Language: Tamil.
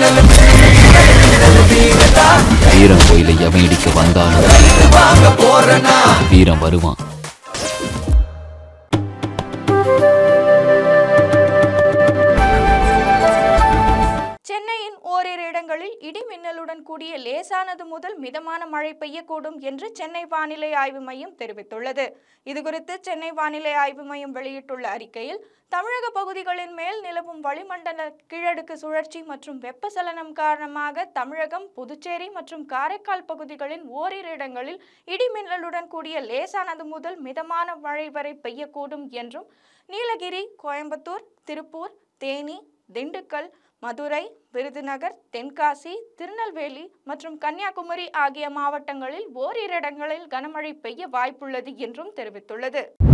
வீரம் கோயிலை எவன் இடிக்க வந்தாலும் வீரம் வருவான் சென்னையின் ஓரிரு இடங்களில் இடி மின்னலுடன் கூடிய லேசானது முதல் மிதமான மழை பெய்யக்கூடும் என்று சென்னை வானிலை ஆய்வு மையம் தெரிவித்துள்ளது இதுகுறித்து சென்னை வானிலை ஆய்வு மையம் வெளியிட்டுள்ள அறிக்கையில் தமிழக பகுதிகளின் மேல் நிலவும் வளிமண்டல கீழடுக்கு சுழற்சி மற்றும் வெப்பச்சலனம் காரணமாக தமிழகம் புதுச்சேரி மற்றும் காரைக்கால் பகுதிகளின் ஓரிரு இடங்களில் இடி மின்னலுடன் கூடிய லேசானது முதல் மிதமான மழை வரை பெய்யக்கூடும் என்றும் நீலகிரி கோயம்புத்தூர் திருப்பூர் தேனி திண்டுக்கல் மதுரை விருதுநகர் தென்காசி திருநெல்வேலி மற்றும் கன்னியாகுமரி ஆகிய மாவட்டங்களில் ஓரிரு இடங்களில் கனமழை பெய்ய வாய்ப்புள்ளது என்றும் தெரிவித்துள்ளது